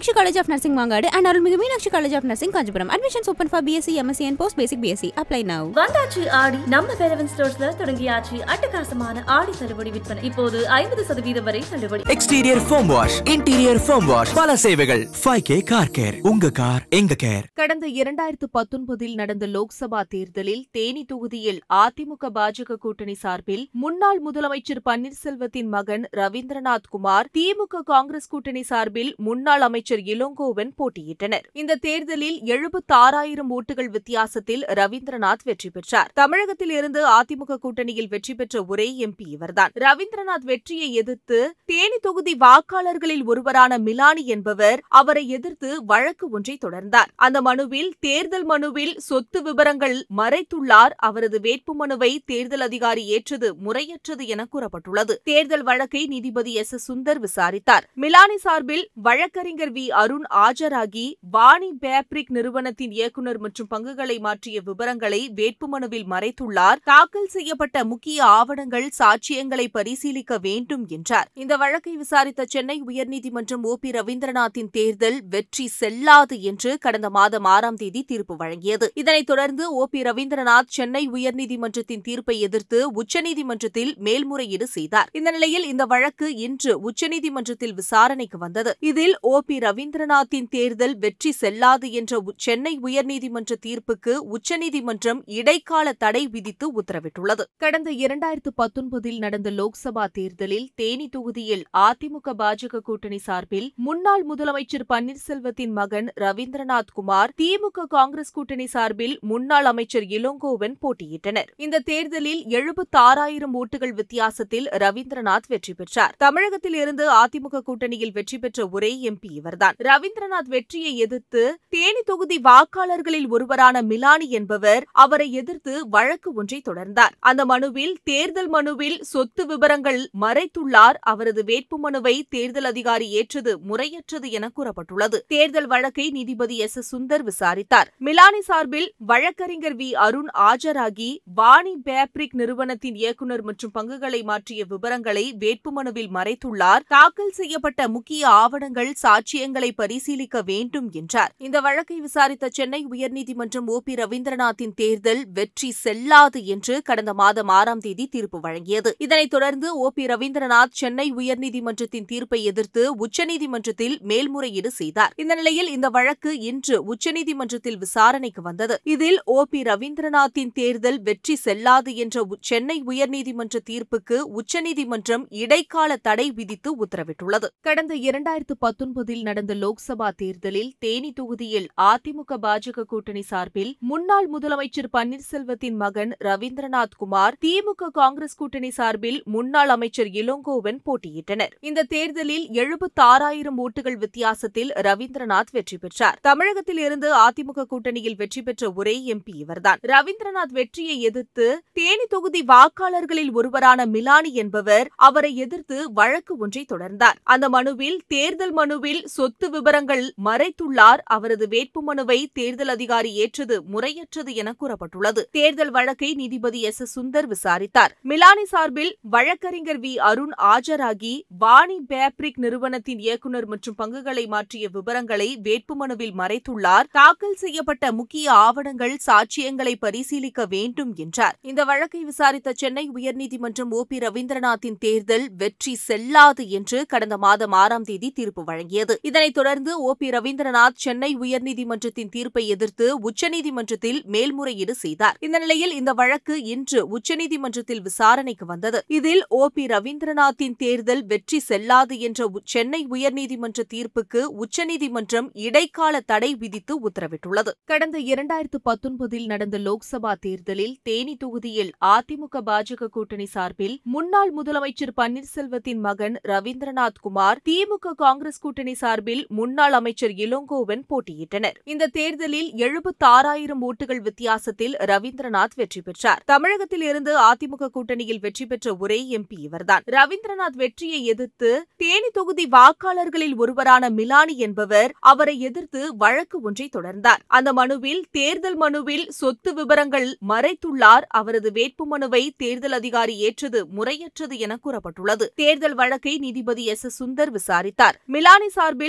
Meenakshi college of nursing Mangadu and Arulmigu Meenakshi college of nursing Kanchipuram admissions open for BSc MSc and post basic BSc apply now வந்தாச்சு ஆடி நம்ம வேலவன் ஸ்டோர்ஸ்ல தொடங்கியாச்சு அட்டகாசமான ஆடி தள்ளுபடி விற்பனை இப்போது ஐம்பது சதவீதம் வரை தள்ளுபடி exterior foam wash interior foam wash பல சேவைகள் ஃபைவ் கே கார் கேர் உங்க கார் எங்க கேர் கடந்த இரண்டாயிரத்து பத்தொன்பதில் நடந்த லோக்சபா தேர்தலில் தேனி தொகுதியில் அதிமுக பாஜக கூட்டணி சார்பில் முன்னாள் முதலமைச்சர் பன்னீர்செல்வத்தின் மகன் ரவீந்திரநாத் குமார் திமுக காங்கிரஸ் கூட்டணி சார்பில் முன்னாள் அமைச்சர் இளங்கோவன் போட்டியிட்டனர் இந்த தேர்தலில் எழுபத்தாறாயிரம் ஓட்டுகள் வித்தியாசத்தில் ரவீந்திரநாத் வெற்றி பெற்றார் தமிழகத்தில் இருந்து அதிமுக கூட்டணியில் வெற்றி பெற்ற ஒரே எம்பி இவர்தான் ரவீந்திரநாத் வெற்றியை எதிர்த்து தேனி தொகுதி வாக்காளர்களில் ஒருவரான மிலானி என்பவர் அவரை எதிர்த்து வழக்கு ஒன்றை தொடர்ந்தார் அந்த மனுவில் தேர்தல் மனுவில் சொத்து விவரங்கள் மறைத்துள்ளார் அவரது வேட்புமனுவை தேர்தல் அதிகாரி ஏற்றது முறையற்றது என கூறப்பட்டுள்ளது தேர்தல் வழக்கை நீதிபதி எஸ் எஸ் சுந்தர் விசாரித்தார் மிலானி சார்பில் வழக்கறிஞர் வி அருண் ஆஜராகி வாணி பேப்ரிக் நிறுவனத்தின் இயக்குநர் மற்றும் பங்குகளை மாற்றிய விவரங்களை வேட்புமனுவில் மறைத்துள்ளார் தாக்கல் செய்யப்பட்ட முக்கிய ஆவணங்கள் சாட்சியங்களை பரிசீலிக்க வேண்டும் என்றார் இந்த வழக்கை விசாரித்த சென்னை உயர்நீதிமன்றம் ஓ பி ரவீந்திரநாத்தின் தேர்தல் வெற்றி செல்லாது என்று கடந்த மாதம் ஆறாம் தேதி தீர்ப்பு வழங்கியது இதனைத் தொடர்ந்து ஓ பி ரவீந்திரநாத் சென்னை உயர்நீதிமன்றத்தின் தீர்ப்பை எதிர்த்து உச்சநீதிமன்றத்தில் மேல்முறையீடு செய்தார் இந்த நிலையில் இந்த வழக்கு இன்று உச்சநீதிமன்றத்தில் விசாரணைக்கு வந்தது இதில் ஓ பி ரவீந்திரநாத்தின் தேர்தல் வெற்றி செல்லாது என்ற உ- சென்னை உயர்நீதிமன்ற தீர்ப்புக்கு உச்சநீதிமன்றம் இடைக்கால தடை விதித்து உத்தரவிட்டுள்ளது கடந்த இரண்டாயிரத்து பத்தொன்பதில் நடந்த லோக்சபா தேர்தலில் தேனி தொகுதியில் அதிமுக பாஜக கூட்டணி சார்பில் முன்னாள் முதலமைச்சர் பன்னீர்செல்வத்தின் மகன் ரவீந்திரநாத் குமார் திமுக காங்கிரஸ் கூட்டணி சார்பில் முன்னாள் அமைச்சர் இளங்கோவன் போட்டியிட்டனர் இந்த தேர்தலில் எழுபத்தாறாயிரம் ஓட்டுகள் வித்தியாசத்தில் ரவீந்திரநாத் வெற்றி பெற்றார் தமிழகத்தில் இருந்து அதிமுக கூட்டணியில் வெற்றி பெற்ற ஒரே எம்பி இவர்தான் ரவீந்திரநாத் வெற்றியை எதிர்த்து தேனி தொகுதி வாக்காளர்களில் ஒருவரான மிலானி என்பவர் அவரை எதிர்த்து வழக்கு ஒன்றை தொடர்ந்தார் அந்த மனுவில் தேர்தல் மனுவில் சொத்து விவரங்கள் மறைத்துள்ளார் அவரது வேட்புமனுவை தேர்தல் அதிகாரி ஏற்றது முறையற்றது என கூறப்பட்டுள்ளது தேர்தல் வழக்கை நீதிபதி எஸ் எஸ் சுந்தர் விசாரித்தார் மிலானி சார்பில் வழக்கறிஞர் வி அருண் ஆஜராகி வாணி பேப்ரிக் நிறுவனத்தின் இயக்குநர் மற்றும் பங்குகளை மாற்றிய விவரங்களை வேட்புமனுவில் மறைத்துள்ளார் தாக்கல் செய்யப்பட்ட முக்கிய ஆவணங்கள் சாட்சியங்களை பரிசீலிக்க வேண்டும் என்றார் இந்த வழக்கை விசாரித்த சென்னை உயர்நீதிமன்றம் ஓ பி ரவீந்திரநாத்தின் தேர்தல் வெற்றி செல்லாது என்று கடந்த மாதம் ஆறாம் தேதி தீர்ப்பு வழங்கியது இதனைத் தொடர்ந்து ஓ பி ரவீந்திரநாத் சென்னை உயர்நீதிமன்றத்தின் தீர்ப்பை எதிர்த்து உச்சநீதிமன்றத்தில் மேல்முறையீடு செய்தார் இந்த நிலையில் இந்த வழக்கு இன்று உச்சநீதிமன்றத்தில் விசாரணைக்கு வந்தது இதில் ஓ பி ரவீந்திரநாத்தின் தேர்தல் வெற்றி செல்லாது என்ற உ- சென்னை உயர்நீதிமன்ற தீர்ப்புக்கு உச்சநீதிமன்றம் இடைக்கால தடை விதித்து உத்தரவிட்டுள்ளது கடந்த இரண்டாயிரத்து பத்தொன்பதில் நடந்த லோக்சபா தேர்தலில் தேனி தொகுதியில் அதிமுக பாஜக கூட்டணி சார்பில் முன்னாள் முதலமைச்சர் பன்னீர்செல்வத்தின் மகன் ரவீந்திரநாத் குமார் திமுக காங்கிரஸ் கூட்டணி சார்பில் முன்னாள் அமைச்சர் இளங்கோவன் போட்டியிட்டனர் இந்த தேர்தலில் எழுபத்தாறாயிரம் ஓட்டுகள் வித்தியாசத்தில் ரவீந்திரநாத் வெற்றி பெற்றார் தமிழகத்தில் இருந்து அதிமுக கூட்டணியில் வெற்றி பெற்ற ஒரே எம்பி இவர்தான் ரவீந்திரநாத் வெற்றியை எதிர்த்து தேனி தொகுதி வாக்காளர்களில் ஒருவரான மிலானி என்பவர் அவரை எதிர்த்து வழக்கு ஒன்றை தொடர்ந்தார் அந்த மனுவில் தேர்தல் மனுவில் சொத்து விவரங்கள் மறைத்துள்ளார் அவரது வேட்புமனுவை தேர்தல் அதிகாரி ஏற்றது முறையற்றது என கூறப்பட்டுள்ளது தேர்தல் வழக்கை நீதிபதி எஸ் எஸ் சுந்தர் விசாரித்தார் மிலானி சார்பில் வழக்கறிஞர் வி அருண் ஆஜராகி வாணி பேப்ரிக் நிறுவனத்தின் இயக்குநர் மற்றும் பங்குகளை மாற்றிய விவரங்களை வேட்புமனுவில் மறைத்துள்ளார் தாக்கல் செய்யப்பட்ட முக்கிய ஆவணங்கள் சாட்சியங்களை பரிசீலிக்க வேண்டும் என்றார் இந்த வழக்கை விசாரித்த சென்னை உயர்நீதிமன்றம் ஓ பி ரவீந்திரநாத்தின் தேர்தல் வெற்றி செல்லாது என்று கடந்த மாதம் ஆறாம் தேதி தீர்ப்பு வழங்கியது இதனைத் தொடர்ந்து ஓ பி ரவீந்திரநாத் சென்னை உயர்நீதிமன்றத்தின் தீர்ப்பை எதிர்த்து உச்சநீதிமன்றத்தில் மேல்முறையீடு செய்தார் இந்த நிலையில் இந்த வழக்கு இன்று உச்சநீதிமன்றத்தில் விசாரணைக்கு வந்தது இதில் ஓ பி ரவீந்திரநாத்தின் தேர்தல் வெற்றி செல்லாது என்ற உ- சென்னை உயர்நீதிமன்ற தீர்ப்புக்கு உச்சநீதிமன்றம் இடைக்கால தடை விதித்து உத்தரவிட்டுள்ளது கடந்த இரண்டாயிரத்து பத்தொன்பதில் நடந்த லோக்சபா தேர்தலில் தேனி தொகுதியில் அதிமுக பாஜக கூட்டணி சார்பில் முன்னாள் முதலமைச்சர் பன்னீர்செல்வத்தின் மகன் ரவீந்திரநாத் குமார் திமுக காங்கிரஸ் கூட்டணி சார்பில் முன்னாள் அமைச்சர் இளங்கோவன் போட்டியிட்டனர் இந்த தேர்தலில் எழுபத்தாறாயிரம் ஓட்டுகள் வித்தியாசத்தில் ரவீந்திரநாத் வெற்றி பெற்றார் தமிழகத்தில் இருந்து அதிமுக கூட்டணியில் வெற்றி பெற்ற ஒரே எம்பி இவர்தான் ரவீந்திரநாத் வெற்றியை எதிர்த்து தேனி தொகுதி வாக்காளர்களில் ஒருவரான மிலானி என்பவர் அவரை எதிர்த்து வழக்கு ஒன்றை தொடர்ந்தார் அந்த மனுவில் தேர்தல் மனுவில் சொத்து விவரங்கள் மறைத்துள்ளார் அவரது வேட்புமனுவை தேர்தல் அதிகாரி ஏற்றது முறையற்றது என கூறப்பட்டுள்ளது தேர்தல் வழக்கை நீதிபதி எஸ் எஸ் சுந்தர் விசாரித்தார் மிலானி சார்பில்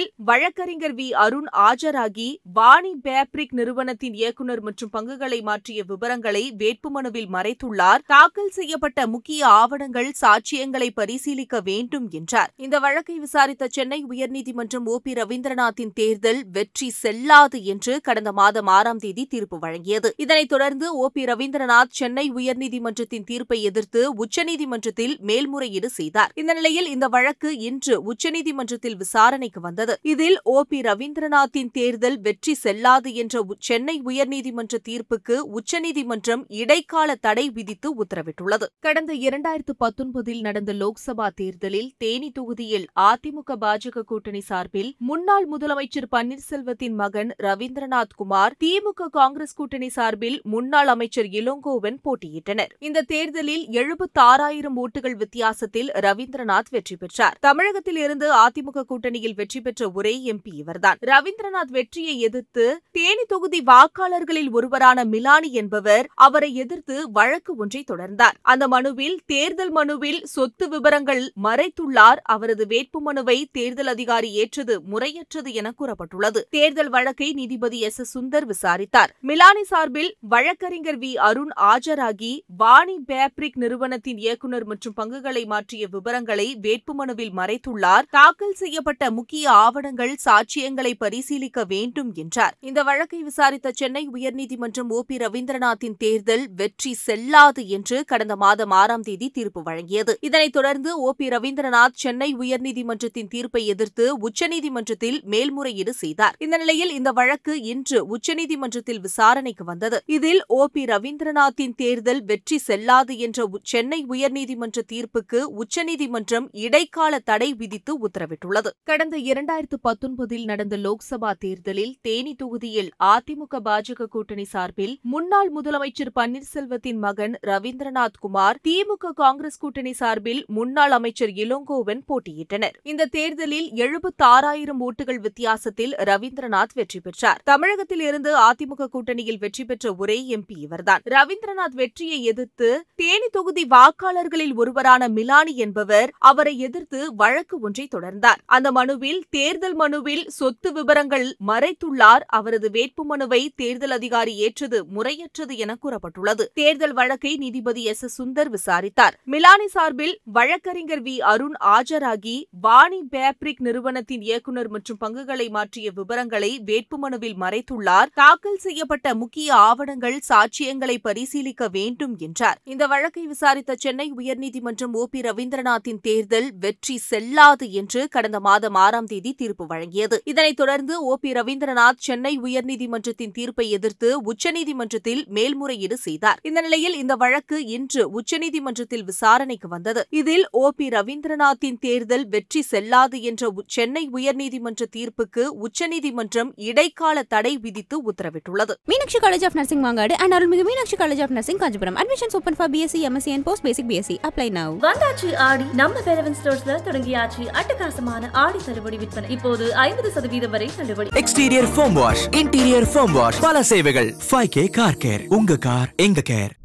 சார்பில் வழக்கறிஞர் வி அருண் ஆஜராகி வாணி பேப்ரிக் நிறுவனத்தின் இயக்குநர் மற்றும் பங்குகளை மாற்றிய விவரங்களை வேட்புமனுவில் மறைத்துள்ளார் தாக்கல் செய்யப்பட்ட முக்கிய ஆவணங்கள் சாட்சியங்களை பரிசீலிக்க வேண்டும் என்றார் இந்த வழக்கை விசாரித்த சென்னை உயர்நீதிமன்றம் ஓ பி ரவீந்திரநாத்தின் தேர்தல் வெற்றி செல்லாது என்று கடந்த மாதம் ஆறாம் தேதி தீர்ப்பு வழங்கியது இதனைத் தொடர்ந்து ஓ பி ரவீந்திரநாத் சென்னை உயர்நீதிமன்றத்தின் தீர்ப்பை எதிர்த்து உச்சநீதிமன்றத்தில் மேல்முறையீடு செய்தார் இந்த நிலையில் இந்த வழக்கு இன்று உச்சநீதிமன்றத்தில் விசாரணைக்கு வந்தது இதில் ஓ பி ரவீந்திரநாத்தின் தேர்தல் வெற்றி செல்லாது என்ற உ- சென்னை உயர்நீதிமன்ற தீர்ப்புக்கு உச்சநீதிமன்றம் இடைக்கால தடை விதித்து உத்தரவிட்டுள்ளது கடந்த இரண்டாயிரத்து பத்தொன்பதில் நடந்த லோக்சபா தேர்தலில் தேனி தொகுதியில் அதிமுக பாஜக கூட்டணி சார்பில் முன்னாள் முதலமைச்சர் பன்னீர்செல்வத்தின் மகன் ரவீந்திரநாத் குமார் திமுக காங்கிரஸ் கூட்டணி சார்பில் முன்னாள் அமைச்சர் இளங்கோவன் போட்டியிட்டனர் இந்த தேர்தலில் எழுபத்தாறாயிரம் ஓட்டுகள் வித்தியாசத்தில் ரவீந்திரநாத் வெற்றி பெற்றார் தமிழகத்தில் இருந்து அதிமுக கூட்டணியில் வெற்றி பெற்ற ஒரே எம்பி இவர்தான் ரவீந்திரநாத் வெற்றியை எதிர்த்து தேனி தொகுதி வாக்காளர்களில் ஒருவரான மிலானி என்பவர் அவரை எதிர்த்து வழக்கு ஒன்றை தொடர்ந்தார் அந்த மனுவில் தேர்தல் மனுவில் சொத்து விவரங்கள் மறைத்துள்ளார் அவரது வேட்புமனுவை தேர்தல் அதிகாரி ஏற்றது முறையற்றது என கூறப்பட்டுள்ளது தேர்தல் வழக்கை நீதிபதி எஸ் எஸ் சுந்தர் விசாரித்தார் மிலானி சார்பில் வழக்கறிஞர் வி அருண் ஆஜராகி வாணி பேப்ரிக் நிறுவனத்தின் இயக்குநர் மற்றும் பங்குகளை மாற்றிய விவரங்களை வேட்புமனுவில் மறைத்துள்ளார் தாக்கல் செய்யப்பட்ட முக்கிய ஆவணங்கள் சாட்சியங்களை பரிசீலிக்க வேண்டும் என்றார் இந்த வழக்கை விசாரித்த சென்னை உயர்நீதிமன்றம் ஓ பி ரவீந்திரநாத்தின் தேர்தல் வெற்றி செல்லாது என்று கடந்த மாதம் ஆறாம் தேதி தீர்ப்பு வழங்கியது இதனைத் தொடர்ந்து ஓ பி ரவீந்திரநாத் சென்னை உயர்நீதிமன்றத்தின் தீர்ப்பை எதிர்த்து உச்சநீதிமன்றத்தில் மேல்முறையீடு செய்தார் இந்த நிலையில் இந்த வழக்கு இன்று உச்சநீதிமன்றத்தில் விசாரணைக்கு வந்தது இதில் ஓ பி ரவீந்திரநாத்தின் தேர்தல் வெற்றி செல்லாது என்ற உ- சென்னை உயர்நீதிமன்ற தீர்ப்புக்கு உச்சநீதிமன்றம் இடைக்கால தடை விதித்து உத்தரவிட்டுள்ளது கடந்த இரண்டாயிரத்து பத்தொன்பதில் நடந்த லோக்சபா தேர்தலில் தேனி தொகுதியில் அதிமுக பாஜக கூட்டணி சார்பில் முன்னாள் முதலமைச்சர் பன்னீர்செல்வத்தின் மகன் ரவீந்திரநாத் குமார் திமுக காங்கிரஸ் கூட்டணி சார்பில் முன்னாள் அமைச்சர் இளங்கோவன் போட்டியிட்டனர் இந்த தேர்தலில் எழுபத்தாறாயிரம் ஓட்டுகள் வித்தியாசத்தில் ரவீந்திரநாத் வெற்றி பெற்றார் தமிழகத்தில் இருந்து அதிமுக கூட்டணியில் வெற்றி பெற்ற ஒரே எம்பி இவர்தான் ரவீந்திரநாத் வெற்றியை எதிர்த்து தேனி தொகுதி வாக்காளர்களில் ஒருவரான மிலானி என்பவர் அவரை எதிர்த்து வழக்கு ஒன்றை தொடர்ந்தார் அந்த மனுவில் தேர்தல் மனுவில் சொத்து விவரங்கள் மறைத்துள்ளார் அவரது வேட்புமனுவை தேர்தல் அதிகாரி ஏற்றது முறையற்றது என கூறப்பட்டுள்ளது தேர்தல் வழக்கை நீதிபதி எஸ் எஸ் சுந்தர் விசாரித்தார் மிலானி சார்பில் வழக்கறிஞர் வி அருண் ஆஜராகி வாணி பேப்ரிக் நிறுவனத்தின் இயக்குநர் மற்றும் பங்குகளை மாற்றிய விவரங்களை வேட்புமனுவில் மறைத்துள்ளார் தாக்கல் செய்யப்பட்ட முக்கிய ஆவணங்கள் சாட்சியங்களை பரிசீலிக்க வேண்டும் என்றார் இந்த வழக்கை விசாரித்த சென்னை உயர்நீதிமன்றம் ஓ பி ரவீந்திரநாத்தின் தேர்தல் வெற்றி செல்லாது என்று கடந்த மாதம் ஆறாம் தேதி தீர்ப்பு வழங்கியது இதனைத் தொடர்ந்து ஓ பி ரவீந்திரநாத் சென்னை உயர்நீதிமன்றத்தின் தீர்ப்பை எதிர்த்து உச்சநீதிமன்றத்தில் மேல்முறையீடு செய்தார் இந்த நிலையில் இந்த வழக்கு இன்று உச்சநீதிமன்றத்தில் விசாரணைக்கு வந்தது இதில் ஓ பி ரவீந்திரநாத்தின் தேர்தல் வெற்றி செல்லாது என்ற உ- சென்னை உயர்நீதிமன்ற தீர்ப்புக்கு உச்சநீதிமன்றம் இடைக்கால தடை விதித்து உத்தரவிட்டுள்ளது Meenakshi college of nursing Mangadu and Arulmigu Meenakshi college of nursing Kanchipuram admissions open for BSc MSc and post basic BSc apply now வந்தாச்சு ஆடி நம்ம வேலவன் ஸ்டோர்ஸ்ல தொடங்கியாச்சு அட்டகாசமான ஆடி தள்ளுபடி விற்பனை இப்போது ஐம்பது சதவீதம் வரை தள்ளுபடி exterior foam wash interior foam wash பல சேவைகள் ஃபைவ் கே கார் கேர் உங்க கார் எங்க கேர்